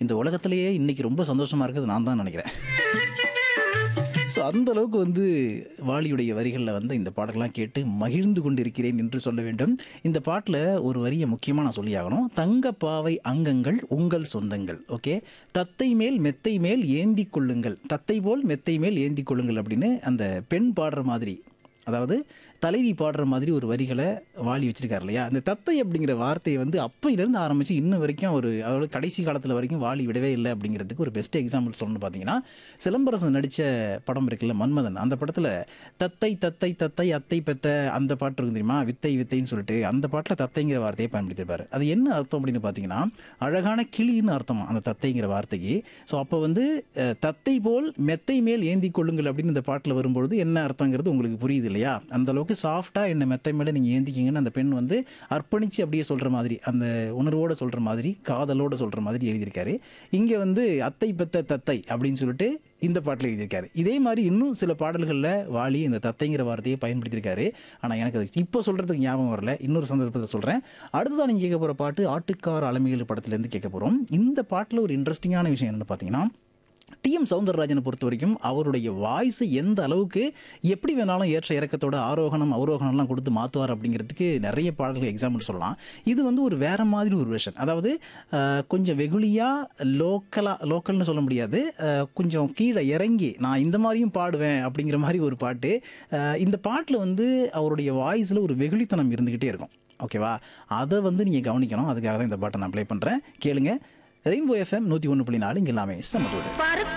இந்த உலகத்திலேயே இன்னைக்கு ரொம்ப சந்தோஷமா இருக்கிறது நான் தான் நினைக்கிறேன் ஸோ அந்த அளவுக்கு வந்து வாலியுடைய வரிகளில் வந்து இந்த பாடலாம் கேட்டு மகிழ்ந்து கொண்டிருக்கிறேன் என்று சொல்ல வேண்டும் இந்த பாட்டில் ஒரு வரியை முக்கியமாக நான் சொல்லியாகணும் தங்க பாவை அங்கங்கள் உங்கள் சொந்தங்கள் ஓகே தத்தை மேல் மெத்தை மேல் ஏந்தி கொள்ளுங்கள் தத்தை போல் மெத்தை மேல் ஏந்தி கொள்ளுங்கள் அப்படின்னு அந்த பெண் பாடுற மாதிரி அதாவது தலைவி பாடுற மாதிரி ஒரு வரிகளை வாலி வச்சிருக்காரு இல்லையா அந்த தத்தை அப்படிங்கிற வார்த்தையை வந்து அப்பையிலேருந்து ஆரம்பித்து இன்ன வரைக்கும் ஒரு அதாவது கடைசி காலத்தில் வரைக்கும் வாலி விடவே இல்லை அப்படிங்கிறதுக்கு ஒரு பெஸ்ட் எக்ஸாம்பிள் சொல்லணும்னு பார்த்தீங்கன்னா சிலம்பரசன் நடித்த படம் இருக்குல்ல மன்மதன் அந்த படத்தில் தத்தை தத்தை தத்தை அத்தை பெத்த அந்த பாட்டு இருக்கும் தெரியுமா வித்தை வித்தைன்னு சொல்லிட்டு அந்த பாட்டில் தத்தைங்கிற வார்த்தையை பயன்படுத்தியிருப்பாரு அது என்ன அர்த்தம் அப்படின்னு பார்த்தீங்கன்னா அழகான கிளின்னு அர்த்தமா அந்த தத்தைங்கிற வார்த்தைக்கு ஸோ அப்போ வந்து அஹ், தத்தை போல் மெத்தை மேல் ஏந்தி கொள்ளுங்கள் அப்படின்னு இந்த பாட்டில் வரும்பொழுது என்ன அர்த்தங்கிறது உங்களுக்கு புரியுது இல்லையா அந்த அளவுக்கு சாஃப்டாக என்ன மெத்தை மேலே நீங்கள் ஏந்திக்கிங்கன்னு அந்த பெண் வந்து அர்ப்பணித்து அப்படியே சொல்கிற மாதிரி அந்த உணர்வோடு சொல்கிற மாதிரி காதலோடு சொல்கிற மாதிரி எழுதியிருக்காரு இங்கே வந்து அத்தை பெத்த தத்தை அப்படின்னு சொல்லிட்டு இந்த பாட்டில் எழுதியிருக்காரு இதே மாதிரி இன்னும் சில பாடல்களில் வாலி இந்த தத்தைங்கிற வார்த்தையை பயன்படுத்தியிருக்காரு ஆனால் எனக்கு அது இப்போ சொல்கிறதுக்கு ஞாபகம் வரல இன்னொரு சந்தர்ப்பத்தில் சொல்கிறேன் அடுத்ததான் நீங்கள் கேட்க போகிற பாட்டு ஆட்டுக்கார அலமைகள் படத்துலேருந்து கேட்க போகிறோம் இந்த பாட்டில் ஒரு இன்ட்ரெஸ்டிங்கான விஷயம் என்னென்னு பார்த்தீங்கன்னா டிஎம் சவுந்தரராஜனை பொறுத்த வரைக்கும் அவருடைய வாய்ஸை எந்த அளவுக்கு எப்படி வேணாலும் ஏற்ற இறக்கத்தோட ஆரோகணம் அவரோகணம்லாம் கொடுத்து மாற்றுவார் அப்படிங்கிறதுக்கு நிறைய பாடல்கள் எக்ஸாம்பிள் சொல்லலாம் இது வந்து ஒரு வேற மாதிரி ஒரு வெர்ஷன் அதாவது அஹ், கொஞ்சம் வெகுளியாக லோக்கலாக லோக்கல்னு சொல்ல முடியாது அஹ், கொஞ்சம் கீழே இறங்கி நான் இந்த மாதிரியும் பாடுவேன் அப்படிங்கிற மாதிரி ஒரு பாட்டு அஹ், இந்த பாட்டில் வந்து அவருடைய வாய்ஸில் ஒரு வெகுளித்தனம் இருந்துக்கிட்டே இருக்கும் ஓகேவா அதை வந்து நீங்கள் கவனிக்கணும் அதுக்காக தான் இந்த பாட்டை நான் ப்ளே பண்ணுறேன் கேளுங்க ரெயின்போ எஃப்எம் நூற்றி ஒன்று புள்ளி நாலு இங்கே எல்லாமே சமத்தோடு